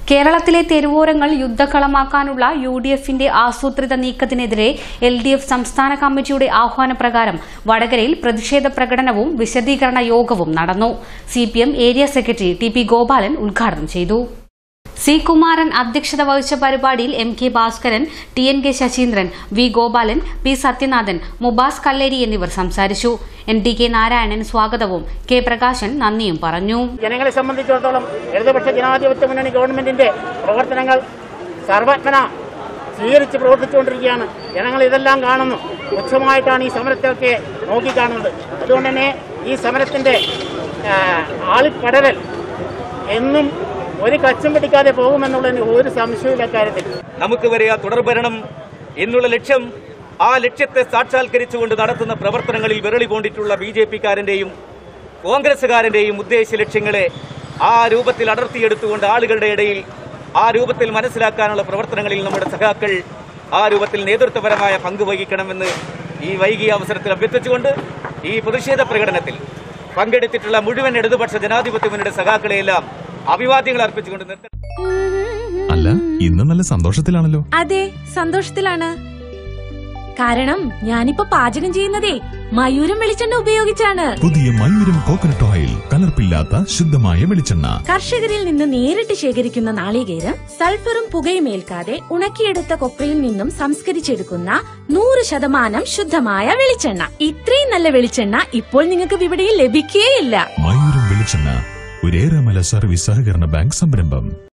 കേരളത്തിലെ തെരുവോരങ്ങൾ യുദ്ധക്കളമാക്കാനുള്ള U D എഫിന്റെ ആസൂത്രിത നീക്കത്തിനെതിരെ എൽ ഡി എഫ് സംസ്ഥാന കമ്മിറ്റിയുടെ ആഹ്വാനപ്രകാരം വടകരയിൽ പ്രതിഷേധ പ്രകടനവും വിശദീകരണ യോഗവും നടന്നു C area secretary T P Gopalan ഉദ്ഘാടനം ചെയ്തു സി കുമാരൻ അധ്യക്ഷത വഹിച്ച പരിപാടിയിൽ M K Bhaskaran T N K Saseendran V Gopalan P Sathyanathan Mubas Kalleri എന്നിവർ സംസാരിച്ചു എൻ ടി കെ നാരായണൻ സ്വാഗതവും കെ പ്രകാശൻ നന്ദിയും പറഞ്ഞു ജനങ്ങളെ സംബന്ധിച്ചിടത്തോളം ഇടതുപക്ഷ ജനാധിപത്യ മുന്നണി ഗവൺമെന്റിന്റെ പ്രവർത്തനങ്ങൾ സർവജ്ഞന സ്വീകരിച്ച് പ്രവർത്തിച്ചുകൊണ്ടിരിക്കുകയാണ് ജനങ്ങൾ ഇതെല്ലാം കാണുന്നു തുച്ഛമായിട്ടാണ് ഈ സമരത്തെയൊക്കെ നോക്കിക്കാണുന്നത് അതുകൊണ്ട് തന്നെ ഈ സമരത്തിന്റെ ആ, ആളിപ്പടരൽ എന്നും ഒരു കച്ചും പിടിക്കാതെ പോകുമെന്നുള്ളതിന് ഒരു സംശയവും അക്കാര്യത്തിൽ നമുക്ക് വരെ ആ തുടർഭരണം എന്നുള്ള ലക്ഷ്യം ആ ലക്ഷ്യത്തെ സാക്ഷാത്കരിച്ചുകൊണ്ട് നടത്തുന്ന പ്രവർത്തനങ്ങളിൽ വിരളി പോണ്ടിട്ടുള്ള ബി ജെ പിക്കാരന്റെയും കോൺഗ്രസുകാരന്റെയും ഉദ്ദേശ ലക്ഷ്യങ്ങളെ ആ രൂപത്തിൽ അടർത്തിയെടുത്തുകൊണ്ട് ആളുകളുടെ ഇടയിൽ ആ രൂപത്തിൽ മനസ്സിലാക്കാനുള്ള പ്രവർത്തനങ്ങളിൽ നമ്മുടെ സഖാക്കൾ ആ രൂപത്തിൽ നേതൃത്വപരമായ പങ്ക് വഹിക്കണമെന്ന് ഈ വൈകിയ അവസരത്തിൽ അഭ്യർത്ഥിച്ചുകൊണ്ട് ഈ പ്രതിഷേധ പ്രകടനത്തിൽ പങ്കെടുത്തിട്ടുള്ള മുഴുവൻ ഇടതുപക്ഷ ജനാധിപത്യ മുന്നണിയുടെ സഖാക്കളെയെല്ലാം അഭിവാദ്യങ്ങൾ അർപ്പിച്ചുകൊണ്ട് നിർത്തി അല്ല ഇന്ന് നല്ല സന്തോഷത്തിലാണല്ലോ അതെ സന്തോഷത്തിലാണ് കാരണം ഞാനിപ്പോ പാചകം ചെയ്യുന്നതേ മയൂരം വെളിച്ചെണ്ണ ഉപയോഗിച്ചാണ് പുതിയ മയൂരം കോക്കനട്ട് ഓയിൽ കലർപ്പില്ലാത്ത ശുദ്ധമായ വെളിച്ചെണ്ണ കർഷകരിൽ നിന്ന് നേരിട്ട് ശേഖരിക്കുന്ന നാളികേരം സൾഫറും പുകയും ഏൽക്കാതെ ഉണക്കിയെടുത്ത കൊപ്രയിൽ നിന്നും സംസ്കരിച്ചെടുക്കുന്ന നൂറ് ശതമാനം ശുദ്ധമായ വെളിച്ചെണ്ണ ഇത്രയും നല്ല വെളിച്ചെണ്ണ ഇപ്പോൾ നിങ്ങൾക്ക് വിപണിയിൽ ലഭിക്കുകയില്ല മയൂരം വെളിച്ചെണ്ണ ഒരേറെമല സർവീസ് സഹകരണ ബാങ്ക് സംരംഭം